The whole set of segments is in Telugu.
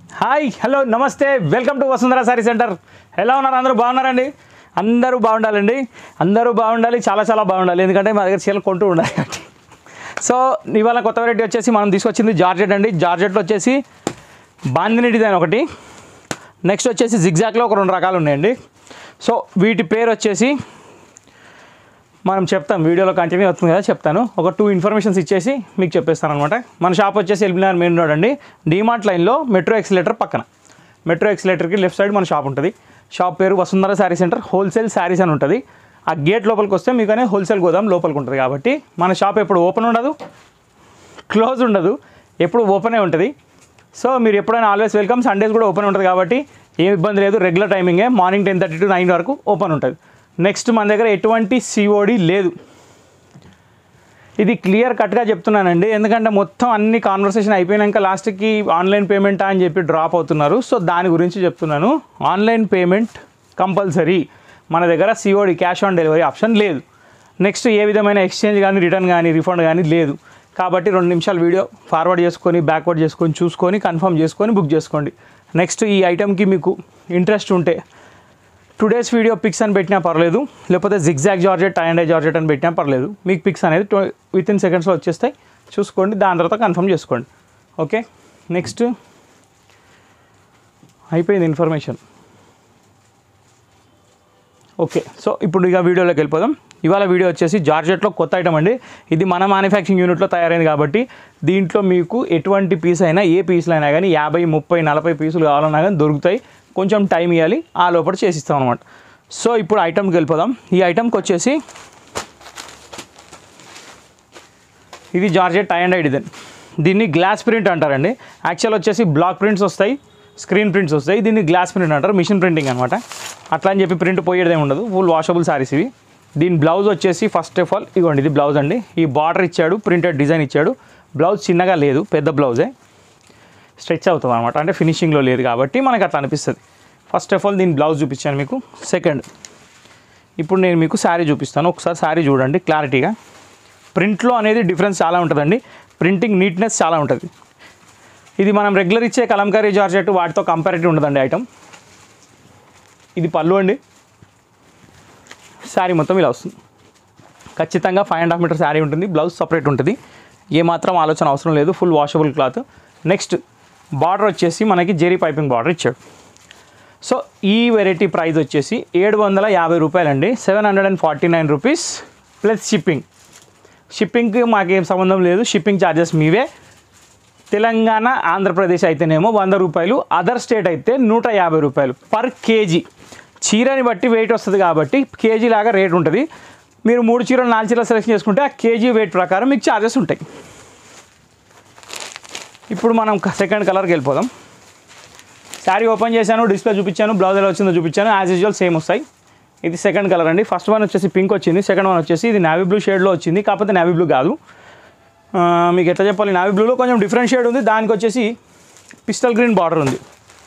హాయ్ హలో నమస్తే welcome to Vasundhara sari centre ఎలా ఉన్నారు అందరూ బాగున్నారండి అందరూ బాగుండాలండి అందరూ బాగుండాలి చాలా చాలా బాగుండాలి ఎందుకంటే మా దగ్గర చీరలు కొంటూ ఉండాలి కాబట్టి సో ఇవాళ కొత్త వెరైటీ వచ్చేసి మనం తీసుకొచ్చింది జార్జెట్ అండి జార్జెట్లో వచ్చేసి బాందిని డిజైన్ ఒకటి నెక్స్ట్ వచ్చేసి జిగ్జాక్లో ఒక రెండు రకాలు ఉన్నాయండి సో వీటి పేరు వచ్చేసి మనం చెప్తాం వీడియోలో కంటిన్యూ అవుతుంది కదా చెప్తాను ఒక టూ ఇన్ఫర్మేషన్స్ ఇచ్చేసి మీకు చెప్పేస్తాను అనమాట మన షాప్ వచ్చేసి ఎల్బినార్ మెయిన్ రోడ్ అండి డీమార్ట్ లైన్లో మెట్రో ఎక్సిలేటర్ పక్కన మెట్రో ఎక్సిలేటర్కి లెఫ్ట్ సైడ్ మన షాప్ ఉంటుంది షాప్ పేరు వసుంధర శారీ సెంటర్ హోల్సేల్ శారీస్ అని ఉంటుంది ఆ గేట్ లోపలికి వస్తే మీకనే హోల్సేల్ గోదాం లోపలికి ఉంటుంది కాబట్టి మన షాప్ ఎప్పుడు ఓపెన్ ఉండదు క్లోజ్ ఉండదు ఎప్పుడు ఓపెనే ఉంటుంది సో మీరు ఎప్పుడైనా ఆల్వేస్ వెల్కమ్ సండేస్ కూడా ఓపెన్ ఉంటుంది కాబట్టి ఏ ఇబ్బంది లేదు రెగ్యులర్ టైమింగే morning ten thirty to nine వరకు ఓపెన్ ఉంటుంది నెక్స్ట్ మన దగ్గర ఎటువంటి సిఓడి లేదు ఇది క్లియర్ కట్గా చెప్తున్నానండి ఎందుకంటే మొత్తం అన్ని కాన్వర్సేషన్ అయిపోయినాక లాస్ట్కి ఆన్లైన్ పేమెంటా అని చెప్పి డ్రాప్ అవుతున్నారు సో దాని గురించి చెప్తున్నాను ఆన్లైన్ పేమెంట్ కంపల్సరీ మన దగ్గర COD cash on delivery option లేదు నెక్స్ట్ ఏ విధమైన ఎక్స్చేంజ్ కానీ రిటర్న్ కానీ రిఫండ్ కానీ లేదు కాబట్టి రెండు నిమిషాలు వీడియో ఫార్వర్డ్ చేసుకొని బ్యాక్వర్డ్ చేసుకొని చూసుకొని కన్ఫర్మ్ చేసుకొని బుక్ చేసుకోండి నెక్స్ట్ ఈ ఐటెంకి మీకు ఇంట్రెస్ట్ ఉంటే టుడేస్ వీడియో పిక్స్ అని పెట్టినా పర్లేదు లేకపోతే zigzag georgette tie and georgette అని పెట్టినా పర్లేదు మీకు పిక్స్ అనేది విత్ ఇన్ సెకండ్స్లో వచ్చేస్తాయి చూసుకోండి దాని తర్వాత కన్ఫర్మ్ చేసుకోండి ఓకే నెక్స్ట్ అయిపోయింది ఇన్ఫర్మేషన్ ఓకే సో ఇప్పుడు ఇక వీడియోలోకి వెళ్ళిపోదాం ఇవాళ వీడియో వచ్చేసి జార్జెట్లో కొత్త ఐటమ్ అండి ఇది మన మ్యానుఫ్యాక్చరింగ్ యూనిట్లో తయారైంది కాబట్టి దీంట్లో మీకు ఎటువంటి పీస్ అయినా ఏ పీసులు అయినా కానీ యాభై ముప్పై నలభై పీసులు కావాలన్నా కానీ దొరుకుతాయి కొంచెం టైం ఇవ్వాలి ఆ లోపల చేసిస్తాం అనమాట సో ఇప్పుడు ఐటమ్కి వెళ్ళిపోదాం ఈ ఐటమ్కి వచ్చేసి ఇది georgette tie and dye design దీన్ని గ్లాస్ ప్రింట్ అంటారండి యాక్చువల్ వచ్చేసి బ్లాక్ ప్రింట్స్ వస్తాయి స్క్రీన్ ప్రింట్స్ వస్తాయి దీన్ని గ్లాస్ ప్రింట్ అంటారు మిషన్ ప్రింటింగ్ అనమాట అట్లా అని చెప్పి ప్రింట్ పోయేది ఏమి ఉండదు ఫుల్ వాషబుల్ సారీస్ ఇవి దీని బ్లౌజ్ వచ్చేసి ఫస్ట్ ఆఫ్ ఆల్ ఇగోండి ఇది బ్లౌజ్ అండి ఈ బార్డర్ ఇచ్చాడు ప్రింటెడ్ డిజైన్ ఇచ్చాడు బ్లౌజ్ చిన్నగా లేదు పెద్ద బ్లౌజే స్ట్రెచ్ అవుతుంది అనమాట అంటే ఫినిషింగ్లో లేదు కాబట్టి మనకు అట్లా అనిపిస్తుంది ఫస్ట్ ఆఫ్ ఆల్ దీని బ్లౌజ్ చూపించాను మీకు సెకండ్ ఇప్పుడు నేను మీకు శారీ చూపిస్తాను ఒకసారి శారీ చూడండి క్లారిటీగా ప్రింట్లో అనేది డిఫరెన్స్ చాలా ఉంటుందండి ప్రింటింగ్ నీట్నెస్ చాలా ఉంటుంది ఇది మనం రెగ్యులర్ ఇచ్చే కలంకారీ జార్జెట్ వాటితో కంపారిటివ్ ఉండదండి ఐటమ్ ఇది పళ్ళు అండి శారీ మొత్తం ఇలా వస్తుంది ఖచ్చితంగా five and half metre sari ఉంటుంది బ్లౌజ్ సపరేట్ ఉంటుంది ఏమాత్రం ఆలోచన అవసరం లేదు full washable cloth next border వచ్చేసి మనకి జెరీ పైపింగ్ బార్డర్ ఇచ్చాడు సో ఈ వెరైటీ ప్రైస్ వచ్చేసి ఏడు వందల యాభై రూపాయలండి seven hundred and forty nine rupees plus shipping షిప్పింగ్కి మాకేం సంబంధం లేదు షిప్పింగ్ ఛార్జెస్ మీవే తెలంగాణ ఆంధ్రప్రదేశ్ అయితేనేమో వంద రూపాయలు అదర్ స్టేట్ అయితే నూట యాభై రూపాయలు పర్ కేజీ చీరని బట్టి వెయిట్ వస్తుంది కాబట్టి కేజీ లాగా రేట్ ఉంటుంది మీరు మూడు చీరలు నాలుగు చీరలు సెలెక్షన్ చేసుకుంటే ఆ కేజీ వెయిట్ ప్రకారం మీకు ఛార్జెస్ ఉంటాయి ఇప్పుడు మనం సెకండ్ కలర్కి వెళ్ళిపోదాం శారీ ఓపెన్ చేశాను డిస్ప్లే చూపించాను బ్లౌజ్ ఎలా వచ్చిందో చూపించాను యాజ్ యూజువల్ సేమ్ వస్తాయి ఇది సెకండ్ కలర్ అండి ఫస్ట్ వన్ వచ్చేసి పింక్ వచ్చింది సెకండ్ వన్ వచ్చేసి ఇది నావీ బ్లూ షేడ్లో వచ్చింది కాకపోతే నావీ బ్లూ కాదు ఆ, మీకు ఎట్లా చెప్పాలి నావీ బ్లూలో కొంచెం డిఫరెంట్ షేడ్ ఉంది దానికి వచ్చేసి పిస్టల్ గ్రీన్ బార్డర్ ఉంది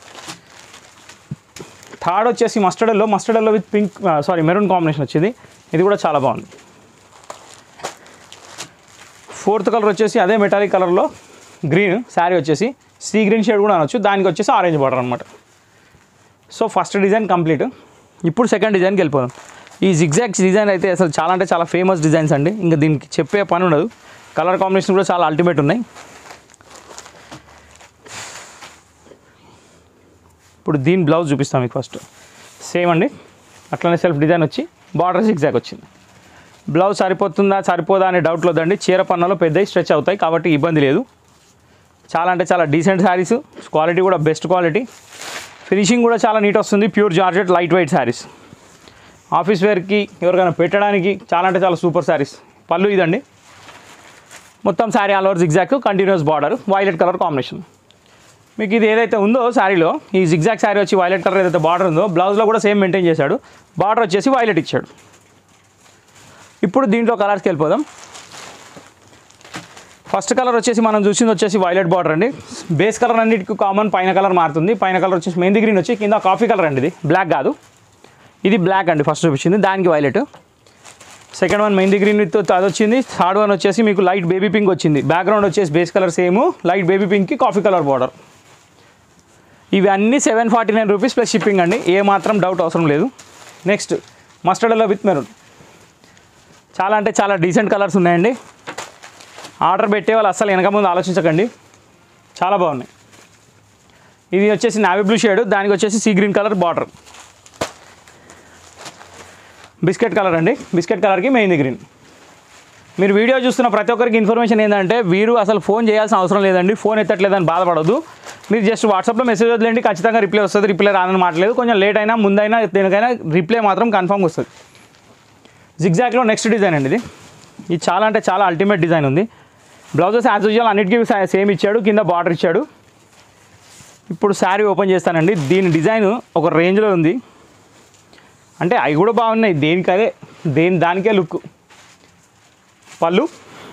థర్డ్ వచ్చేసి mustard yellow mustard yellow with pink sorry maroon combination వచ్చింది ఇది కూడా చాలా బాగుంది ఫోర్త్ కలర్ వచ్చేసి అదే మెటాలిక్ కలర్లో గ్రీన్ శారీ వచ్చేసి సీ గ్రీన్ షేడ్ కూడా అనొచ్చు దానికి వచ్చేసి ఆరెంజ్ బార్డర్ అనమాట సో ఫస్ట్ డిజైన్ కంప్లీట్ ఇప్పుడు సెకండ్ డిజైన్కి వెళ్ళిపోదాం ఈ జిగ్జాక్స్ డిజైన్ అయితే అసలు చాలా అంటే చాలా ఫేమస్ డిజైన్స్ అండి ఇంకా దీనికి చెప్పే పని ఉండదు కలర్ కాంబినేషన్ కూడా చాలా అల్టిమేట్ ఉన్నాయి ఇప్పుడు దీని బ్లౌజ్ చూపిస్తాం మీకు ఫస్ట్ సేమ్ అండి అట్లనే సెల్ఫ్ డిజైన్ వచ్చి బార్డర్ జిగ్జాక్ వచ్చింది బ్లౌజ్ సరిపోతుందా సరిపోదా అనే డౌట్ లేదండి చీర పన్నులో పెద్దవి స్ట్రెచ్ అవుతాయి కాబట్టి ఇబ్బంది లేదు చాలా అంటే చాలా డీసెంట్ శారీస్ క్వాలిటీ కూడా బెస్ట్ క్వాలిటీ ఫినిషింగ్ కూడా చాలా నీట్ వస్తుంది pure georgette light weight saris office వేర్కి ఎవరికైనా పెట్టడానికి చాలా అంటే చాలా సూపర్ శారీస్ పళ్ళు ఇదండి మొత్తం sari all over zigzag continuous border violet colour combination మీకు ఇది ఏదైతే ఉందో శారీలో ఈ జిగ్జాక్ శారీ వచ్చి వైలెట్ కలర్ ఏదైతే బార్డర్ ఉందో బ్లౌజ్లో కూడా సేమ్ మెయింటైన్ చేశాడు బార్డర్ వచ్చేసి వైలెట్ ఇచ్చాడు ఇప్పుడు దీంట్లో కలర్స్కి వెళ్ళిపోదాం ఫస్ట్ కలర్ వచ్చేసి మనం చూసింది వచ్చేసి వైలెట్ బార్డర్ అండి బేస్ కలర్ అన్నిటికీ కామన్ పైన కలర్ మారుతుంది పైన కలర్ వచ్చేసి మెహందీ గ్రీన్ వచ్చి కింద కాఫీ కలర్ అండి ఇది బ్లాక్ కాదు ఇది బ్లాక్ అండి ఫస్ట్ చూపించింది దానికి violet second one mehndi green with అది వచ్చింది థర్డ్ వన్ వచ్చేసి మీకు లైట్ బేబీ పింక్ వచ్చింది బ్యాక్గ్రౌండ్ వచ్చేసి base colour same light baby పింక్కి కాఫీ కలర్ బార్డర్ ఇవి అన్నీ seven forty nine rupees plus shipping అండి ఏ మాత్రం డౌట్ అవసరం లేదు నెక్స్ట్ మస్టర్డ్లో విత్ మెరూన్ చాలా అంటే చాలా డీసెంట్ కలర్స్ ఉన్నాయండి ఆర్డర్ పెట్టే వాళ్ళు అస్సలు వెనక ముందు ఆలోచించకండి చాలా బాగున్నాయి ఇది వచ్చేసి నావీ బ్లూ షేడ్ దానికి వచ్చేసి sea green colour border biscuit colour అండి బిస్కెట్ కలర్కి మెయిన్ గ్రీన్ మీరు వీడియో చూస్తున్న ప్రతి ఒక్కరికి ఇన్ఫర్మేషన్ ఏంటంటే వీరు అసలు ఫోన్ చేయాల్సిన అవసరం లేదండి ఫోన్ ఎత్తట్లేదని బాధపడదు మీరు జస్ట్ వాట్సాప్లో మెసేజ్ వదిలేండి ఖచ్చితంగా రిప్లై వస్తుంది రిప్లై రానని మాట్లేదు కొంచెం లేట్ అయినా ముందైనా దేనికైనా రిప్లై మాత్రం కన్ఫామ్గా వస్తుంది జిగ్జాక్లో నెక్స్ట్ డిజైన్ అండి ఇది ఇది చాలా అంటే చాలా అల్టిమేట్ డిజైన్ ఉంది బ్లౌజెస్ యాజ్ యూజువల్ అన్నిటికీ సేమ్ ఇచ్చాడు కింద బార్డర్ ఇచ్చాడు ఇప్పుడు శారీ ఓపెన్ చేస్తానండి దీని డిజైన్ ఒక రేంజ్లో ఉంది అంటే అవి కూడా బాగున్నాయి దేనికదే దేని దానికే లుక్ పళ్ళు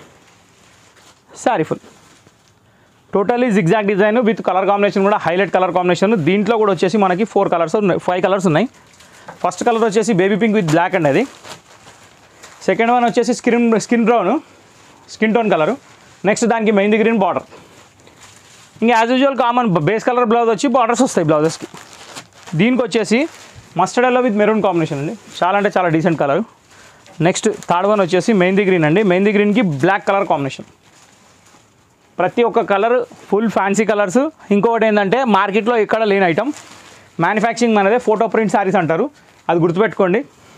sari full totally zigzag design with colour combination కూడా హైలైట్ కలర్ కాంబినేషన్ దీంట్లో కూడా వచ్చేసి మనకి ఫోర్ కలర్స్ ఉన్నాయి ఫైవ్ కలర్స్ ఉన్నాయి ఫస్ట్ కలర్ వచ్చేసి బేబీ పింక్ విత్ బ్లాక్ అండి అది సెకండ్ వన్ వచ్చేసి skin skin brown skin tone colour next దానికి మెయిన్ గ్రీన్ బార్డర్ ఇంకా as usual common base colour blouse వచ్చి బార్డర్స్ వస్తాయి బ్లౌజెస్కి దీనికి వచ్చేసి mustard yellow with maroon combination అండి చాలా అంటే చాలా decent colour next third one వచ్చేసి మెహందీ గ్రీన్ అండి మెహందీ గ్రీన్కి బ్లాక్ కలర్ కాంబినేషన్ ప్రతి ఒక్క కలర్ ఫుల్ ఫ్యాన్సీ కలర్స్ ఇంకొకటి ఏంటంటే మార్కెట్లో ఎక్కడ లేని ఐటమ్ మ్యానుఫ్యాక్చరింగ్ మనదే ఫోటో ప్రింట్ శారీస్ అంటారు అది గుర్తుపెట్టుకోండి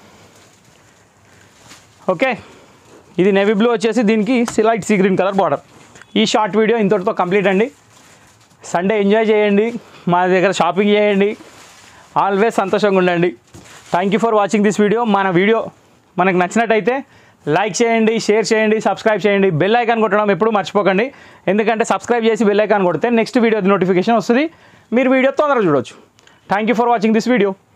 ఓకే ఇది నేవీ బ్లూ వచ్చేసి దీనికి slight sea green colour border ఈ షార్ట్ వీడియో ఇంతటితో కంప్లీట్ అండి సండే ఎంజాయ్ చేయండి మా దగ్గర షాపింగ్ చేయండి ఆల్వేస్ సంతోషంగా ఉండండి thank you for watching this video మన వీడియో మనకు నచ్చినట్టయితే లైక్ చేయండి షేర్ చేయండి సబ్స్క్రైబ్ చేయండి బెల్ ఐకాన్ కొట్టడం ఎప్పుడూ మర్చిపోకండి ఎందుకంటే సబ్స్క్రైబ్ చేసి బెల్ ఐకాన్ కొడితే నెక్స్ట్ వీడియో నోటిఫికేషన్ వస్తుంది మీరు వీడియో తొందరగా చూడొచ్చు thank you for watching this video